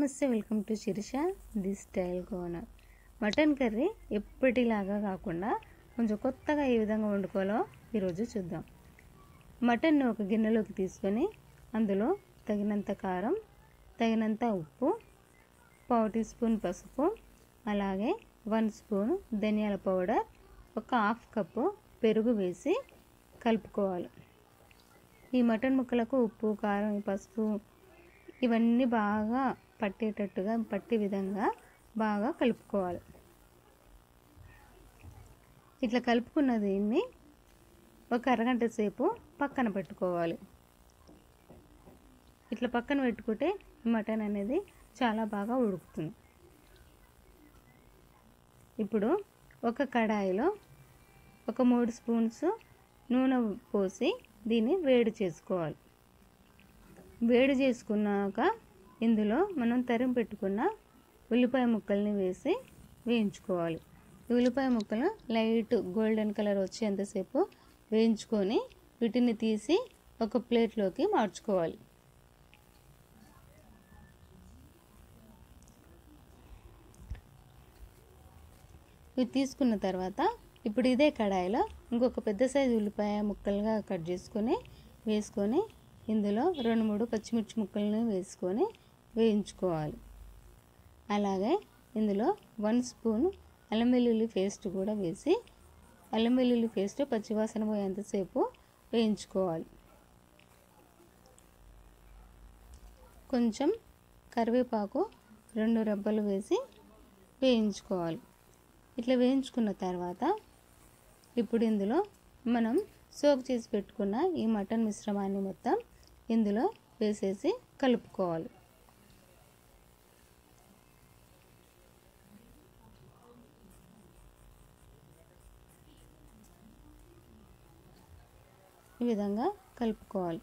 నమస్తే welcome to Sirisha the style corner mutton curry ఎప్పటిలాగా కాకుండా కొంచెం కొత్తగా ఏ విధంగా వండుకోవాలో ఈరోజు చూద్దాం మటన్ని ఒక గిన్నెలోకి తీసుకొని అందులో తగినంత కారం తగినంత ఉప్పు పావు టీ స్పూన్ పసుపు అలాగే వన్ స్పూన్ ధనియాల పౌడర్ ఒక హాఫ్ కప్పు పెరుగు వేసి కలుపుకోవాలి ఈ మటన్ ముక్కలకు ఉప్పు కారం పసుపు ఇవన్నీ బాగా పట్టేటట్టుగా పట్టే విధంగా బాగా కలుపుకోవాలి ఇట్లా కలుపుకున్న దీన్ని ఒక అరగంట సేపు పక్కన పెట్టుకోవాలి ఇట్లా పక్కన పెట్టుకుంటే మటన్ అనేది చాలా బాగా ఉడుకుతుంది ఇప్పుడు ఒక కడాయిలో ఒక మూడు స్పూన్స్ నూనె పోసి దీన్ని వేడి చేసుకోవాలి వేడి చేసుకున్నాక ఇందులో మనం తరిమి పెట్టుకున్న ఉల్లిపాయ ముక్కల్ని వేసి వేయించుకోవాలి ఈ ఉల్లిపాయ ముక్కలు లైట్ గోల్డెన్ కలర్ వచ్చేంతసేపు వేయించుకొని వీటిని తీసి ఒక ప్లేట్లోకి మార్చుకోవాలి ఇవి తీసుకున్న తర్వాత ఇప్పుడు ఇదే కడాయిలో ఇంకొక పెద్ద సైజు ఉల్లిపాయ ముక్కలుగా కట్ చేసుకొని వేసుకొని ఇందులో రెండు మూడు పచ్చిమిర్చి ముక్కలను వేసుకొని వేయించుకోవాలి అలాగే ఇందులో వన్ స్పూన్ అల్లం వెల్లుల్లి పేస్ట్ కూడా వేసి అల్లం వెల్లుల్లి పేస్ట్ పచ్చివాసన పోయేంతసేపు వేయించుకోవాలి కొంచెం కరివేపాకు రెండు రెబ్బలు వేసి వేయించుకోవాలి ఇట్లా వేయించుకున్న తర్వాత ఇప్పుడు ఇందులో మనం సోక్ చేసి పెట్టుకున్న ఈ మటన్ మిశ్రమాన్ని మొత్తం ఇందులో వేసేసి కలుపుకోవాలి ఈ విధంగా కలుపుకోవాలి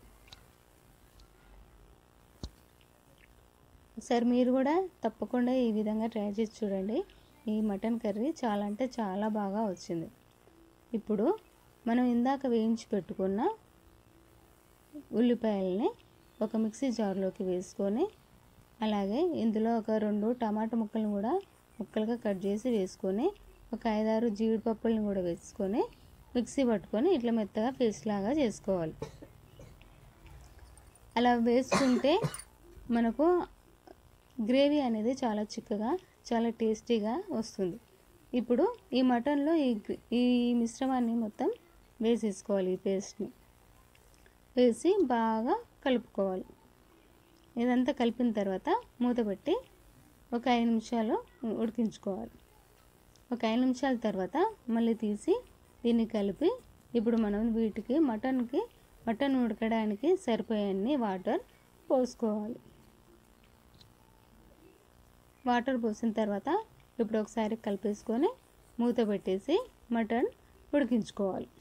సరే మీరు కూడా తప్పకుండా ఈ విధంగా ట్రై చేసి చూడండి ఈ మటన్ కర్రీ చాలా అంటే చాలా బాగా వచ్చింది ఇప్పుడు మనం ఇందాక వేయించి పెట్టుకున్న ఉల్లిపాయల్ని ఒక మిక్సీ జార్లోకి వేసుకొని అలాగే ఇందులో ఒక రెండు టమాటా ముక్కలను కూడా ముక్కలుగా కట్ చేసి వేసుకొని ఒక ఐదారు జీడిపప్పులను కూడా వేసుకొని మిక్సీ పట్టుకొని ఇట్లా మెత్తగా పేస్ట్ లాగా చేసుకోవాలి అలా వేసుకుంటే మనకు గ్రేవీ అనేది చాలా చిక్కగా చాలా టేస్టీగా వస్తుంది ఇప్పుడు ఈ మటన్లో ఈ ఈ మిశ్రమాన్ని మొత్తం వేసేసుకోవాలి ఈ పేస్ట్ని వేసి బాగా కలుపుకోవాలి ఇదంతా కలిపిన తర్వాత మూత పెట్టి ఒక ఐదు నిమిషాలు ఉడికించుకోవాలి ఒక ఐదు నిమిషాల తర్వాత మళ్ళీ తీసి దీన్ని కలిపి ఇప్పుడు మనం వీటికి మటన్కి మటన్ ఉడకడానికి సరిపోయే వాటర్ పోసుకోవాలి వాటర్ పోసిన తర్వాత ఇప్పుడు ఒకసారి కలిపేసుకొని మూత పెట్టేసి మటన్ ఉడికించుకోవాలి